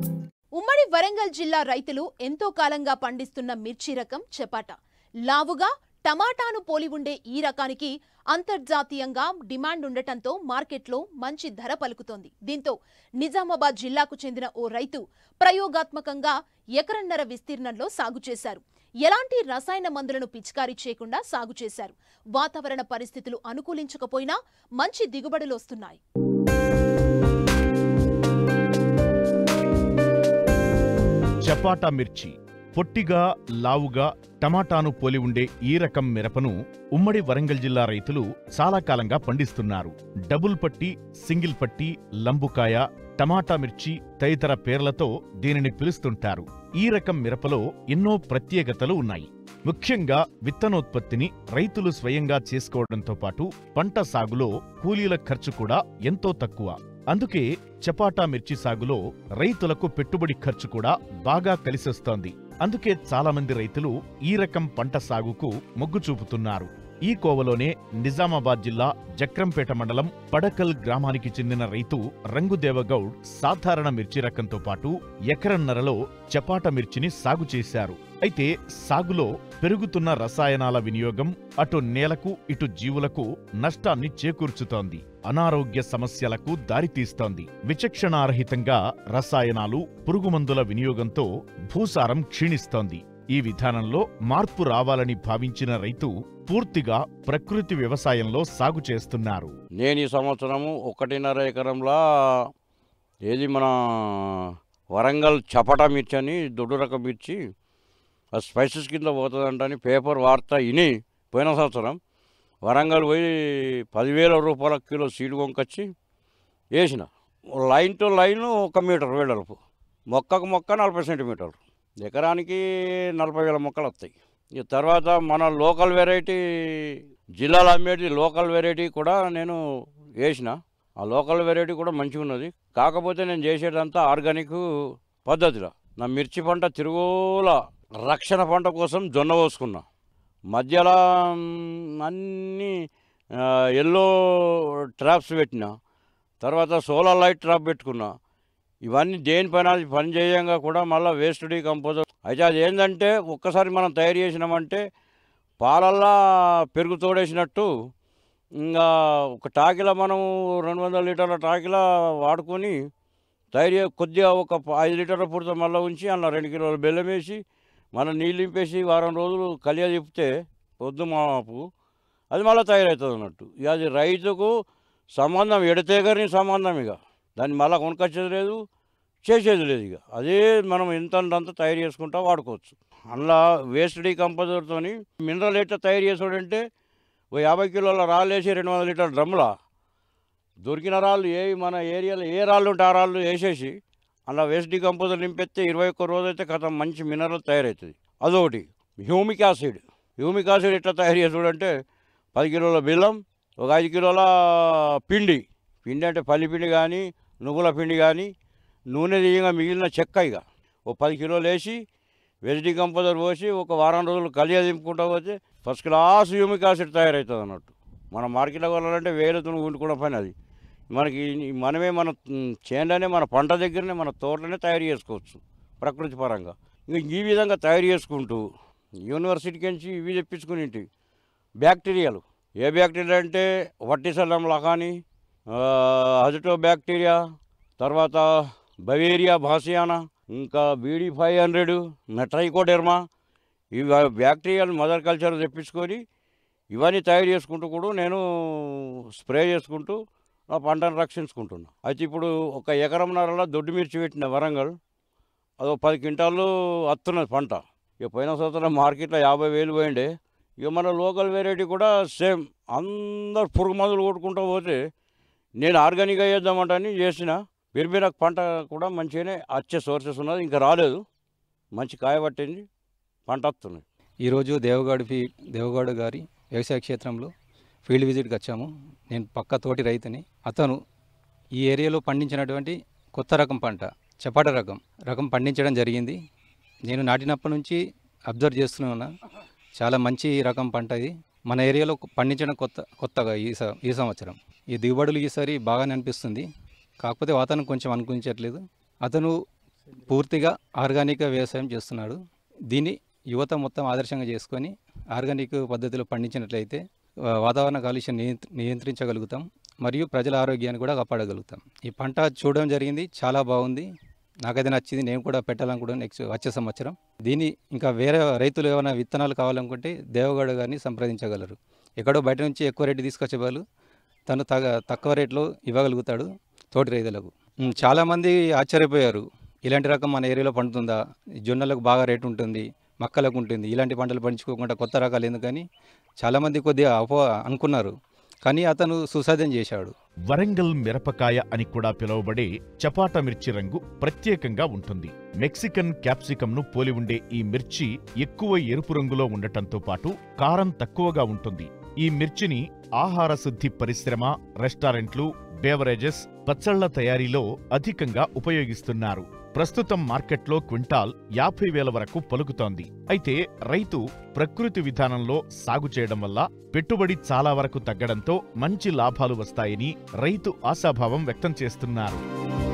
ఉమ్మడి వరంగల్ జిల్లా రైతులు ఎంతో కాలంగా పండిస్తున్న మిర్చి రకం చపాట లావుగా టమాటాను పోలి ఉండే ఈ రకానికి అంతర్జాతీయంగా డిమాండ్ ఉండటంతో మార్కెట్లో మంచి ధర పలుకుతోంది దీంతో నిజామాబాద్ జిల్లాకు చెందిన ఓ రైతు ప్రయోగాత్మకంగా ఎకరన్నర విస్తీర్ణంలో సాగు చేశారు ఎలాంటి రసాయన మందులను పిచికారీ చేయకుండా సాగు చేశారు వాతావరణ పరిస్థితులు అనుకూలించకపోయినా మంచి దిగుబడులు వస్తున్నాయి చపాటా మిర్చి పొట్టిగా లావుగా టమాటాను పోలి ఉండే ఈ రకం మిరపను ఉమ్మడి వరంగల్ జిల్లా రైతులు చాలా కాలంగా పండిస్తున్నారు డబుల్ పట్టి సింగిల్ పట్టి లంబుకాయ టమాటా మిర్చి తదితర పేర్లతో దీనిని పిలుస్తుంటారు ఈ రకం మిరపలో ఎన్నో ప్రత్యేకతలు ఉన్నాయి ముఖ్యంగా విత్తనోత్పత్తిని రైతులు స్వయంగా చేసుకోవడంతో పాటు పంట సాగులో కూలీల ఖర్చు కూడా ఎంతో తక్కువ అందుకే చపాటా మిర్చి సాగులో రైతులకు పెట్టుబడి ఖర్చు కూడా బాగా కలిసొస్తోంది అందుకే చాలా మంది రైతులు ఈ రకం పంట సాగుకు మొగ్గు చూపుతున్నారు ఈ కోవలోనే నిజామాబాద్ జిల్లా జక్రంపేట మండలం పడకల్ గ్రామానికి చెందిన రైతు రంగుదేవగౌడ్ సాధారణ మిర్చి రకంతో పాటు ఎకరన్నరలో చపాట మిర్చిని సాగు చేశారు అయితే సాగులో పెరుగుతున్న రసాయనాల వినియోగం అటు నేలకు ఇటు జీవులకు నష్టాన్ని చేకూర్చుతోంది అనారోగ్య సమస్యలకు దారితీస్తోంది విచక్షణారహితంగా రసాయనాలు పురుగుమందుల వినియోగంతో భూసారం క్షీణిస్తోంది ఈ విధానంలో మార్పు రావాలని భావించిన రైతు పూర్తిగా ప్రకృతి వ్యవసాయంలో సాగు చేస్తున్నారు నేను ఈ సంవత్సరము ఒకటిన్నర ఎకరంలో ఏది మన వరంగల్ చపట మిర్చి అని దొడ్డు రకం మిర్చి అది స్పైసెస్ కింద పోతుందంటని పేపర్ వార్త ఇని పోయిన సంవత్సరం వరంగల్ పోయి పదివేల రూపాయల కిలో సీడ్ కొనుకొచ్చి వేసిన లైన్ టు లైన్ ఒక మీటర్ వెడల్పు మొక్కకు మొక్క నలభై సెంటీమీటర్లు ఎకరానికి నలభై వేల మొక్కలు వస్తాయి ఇక తర్వాత మన లోకల్ వెరైటీ జిల్లాలో అమ్మేటి లోకల్ వెరైటీ కూడా నేను వేసిన ఆ లోకల్ వెరైటీ కూడా మంచిగా ఉన్నది కాకపోతే నేను చేసేదంతా ఆర్గానిక్ పద్ధతిలో నా మిర్చి పంట తిరుగుల రక్షణ పంట కోసం జొన్న పోసుకున్నా మధ్యలో మ్, అన్ని ఎల్లో ట్రాప్స్ పెట్టిన తర్వాత సోలార్ లైట్ ట్రాప్ పెట్టుకున్నా ఇవన్నీ దేనిపైన అది పని చేయంగా కూడా మళ్ళీ వేస్ట్ డీకంపోజర్ అయితే అది ఏంటంటే ఒక్కసారి మనం తయారు చేసినామంటే పాలల్లా పెరుగు తోడేసినట్టు ఇంకా ఒక టాకిలా మనం రెండు వందల లీటర్ల టాకిలా వాడుకొని తయారు చే- కొద్దిగా ఒక ప- ఐదు లీటర్ల పూర్తి మళ్ళీ ఉంచి అందులో రెండు కిలోల బెల్లం వేసి మనం నీళ్ళు నింపేసి వారం రోజులు కలియ తిప్పితే పొద్దు మాపు అది మళ్ళీ తయారవుతుంది అన్నట్టు ఇక అది రైతుకు సంబంధం ఎడతేగని సంబంధం ఇక దాన్ని మళ్ళీ కొనుకొచ్చేది లేదు చేసేది లేదు ఇక అదే మనం ఎంత అంత తయారు చేసుకుంటా వాడుకోవచ్చు అందులో వేస్ట్ డీకంపోజర్తో మినరల్ ఎట్లా తయారు చేసాడంటే ఓ యాభై కిలోల రాళ్ళు వేసి రెండు వందల లీటర్ డ్రమ్లా దొరికిన రాళ్ళు ఏ మన ఏరియాలో ఏ రాళ్ళు ఉంటే ఆ రాళ్ళు వేసేసి అలా వేస్ట్ డీకంపోజర్ నింపెత్తే ఇరవై ఒక్క రోజు అయితే కథ మంచి మినరల్ తయారవుతుంది అదొకటి హ్యూమిక్ యాసిడ్ హ్యూమిక్ యాసిడ్ ఎట్లా తయారు చేసుడంటే పది కిలోల బెల్లం ఒక ఐదు కిలోల పిండి పిండి అంటే పల్లి పిండి కానీ నువ్వుల పిండి కానీ నూనె తీయగా మిగిలిన చెక్క ఇక ఓ పది కిలోలు వేసి వెజ్ డీకంపోజర్ పోసి ఒక వారం రోజులు కలియ దింపుకుంటా పోతే ఫస్ట్ క్లాస్ హ్యూమిక్ యాసిడ్ తయారవుతుంది అన్నట్టు మన మార్కెట్లో కొనాలంటే వేలతో వండుకున్న పని అది మనకి ఈ- మనమే మన మ్, చేనులోనే మన పంట దగ్గరనే మన తోటలోనే తయారు చేసుకోవచ్చు ప్రకృతి పరంగా ఇంకా ఈ విధంగా తయారు చేసుకుంటూ యూనివర్సిటీకి నుంచి ఇవి తెప్పించుకుని ఇంటివి బ్యాక్టీరియాలు ఏ బ్యాక్టీరియా అంటే వట్టిసల్లంలా కానీ అజిటో బ్యాక్టీరియా తర్వాత బవేరియా భాసియానా ఇంకా బీడీ ఫైవ్ హండ్రెడ్ మెట్రైకోడెర్మా ఇవి బ్యాక్టీరియాలు మదర్ కల్చర్ తెప్పించుకొని ఇవన్నీ తయారు చేసుకుంటూ కూడా నేను స్ప్రే చేసుకుంటూ నా పంటను రక్షించుకుంటున్నా అయితే ఇప్పుడు ఒక ఎకరంన్నరలో దొడ్డు మిర్చి పెట్టిన వరంగల్ అదో పది క్వింటాలు వస్తున్నది పంట ఇక పోయిన సంవత్సరం మార్కెట్లో యాభై వేలు పోయిండే ఇక మన లోకల్ వెరైటీ కూడా సేమ్ అందరు పురుగు మందులు కొట్టుకుంటూ పోతే నేను ఆర్గానిక్గా చేద్దామంటని చేసిన పెరిపిన పంట కూడా మంచిగానే వచ్చే సోర్సెస్ ఉన్నది ఇంకా రాలేదు మంచి కాయ పట్టింది పంట వస్తుంది ఈరోజు దేవగాడు ఫీ దేవగాడు గారి వ్యవసాయ క్షేత్రంలో ఫీల్డ్ విజిట్కి వచ్చాము నేను పక్క తోటి రైతుని అతను ఈ ఏరియాలో పండించినటువంటి కొత్త రకం పంట చపాట రకం రకం పండించడం జరిగింది నేను నాటినప్పటి నుంచి అబ్జర్వ్ చేస్తూనే ఉన్నా చాలా మంచి రకం పంట ఇది మన ఏరియాలో పండించడం కొత్త కొత్తగా ఈ స- ఈ సంవత్సరం ఈ దిగుబడులు ఈసారి బాగానే అనిపిస్తుంది కాకపోతే వాతావరణం కొంచెం అనుకూలించట్లేదు అతను పూర్తిగా ఆర్గానిక్ వ్యవసాయం చేస్తున్నాడు దీన్ని యువత మొత్తం ఆదర్శంగా చేసుకొని ఆర్గానిక్ పద్ధతిలో పండించినట్లయితే వా- వాతావరణ కాలుష్యం నియంత్ర నియంత్రించగలుగుతాం మరియు ప్రజల ఆరోగ్యాన్ని కూడా కాపాడగలుగుతాం ఈ పంట చూడడం జరిగింది చాలా బాగుంది నాకైతే నచ్చింది నేను కూడా పెట్టాలనుకుంటున్నాను నెక్స్ట్ వచ్చే సంవత్సరం దీన్ని ఇంకా వేరే రైతులు ఏమైనా విత్తనాలు కావాలనుకుంటే దేవగౌడ గారిని సంప్రదించగలరు ఎక్కడో బయట నుంచి ఎక్కువ రేటు తీసుకొచ్చే వాళ్ళు తను తగ తక్కువ రేట్లో ఇవ్వగలుగుతాడు తోటి రైతులకు ఉమ్, చాలామంది ఆశ్చర్యపోయారు ఇలాంటి రకం మన ఏరియాలో పండుతుందా జొన్నలకు బాగా రేటు ఉంటుంది మక్కలకు ఉంటుంది ఇలాంటి పంటలు పండించుకోకుండా కొత్త రకాలు ఎందుకని చాలామంది కొద్దిగా అపో అనుకున్నారు కానీ అతను సుసాధ్యం చేశాడు వరంగల్ మిరపకాయ అని కూడా పిలువబడే చపాట మిర్చి రంగు ప్రత్యేకంగా ఉంటుంది మెక్సికన్ క్యాప్సికంను పోలి ఉండే ఈ మిర్చి ఎక్కువ ఎరుపు రంగులో ఉండటంతో పాటు కారం తక్కువగా ఉంటుంది ఈ మిర్చిని ఆహార శుద్ధి పరిశ్రమ రెస్టారెంట్లు బేవరేజెస్ పచ్చళ్ల తయారీలో అధికంగా ఉపయోగిస్తున్నారు ప్రస్తుతం మార్కెట్లో క్వింటాల్ యాభై వేల వరకు పలుకుతోంది అయితే రైతు ప్రకృతి విధానంలో సాగు చేయడం వల్ల పెట్టుబడి చాలా వరకు తగ్గడంతో మంచి లాభాలు వస్తాయని రైతు ఆశాభావం వ్యక్తం చేస్తున్నారు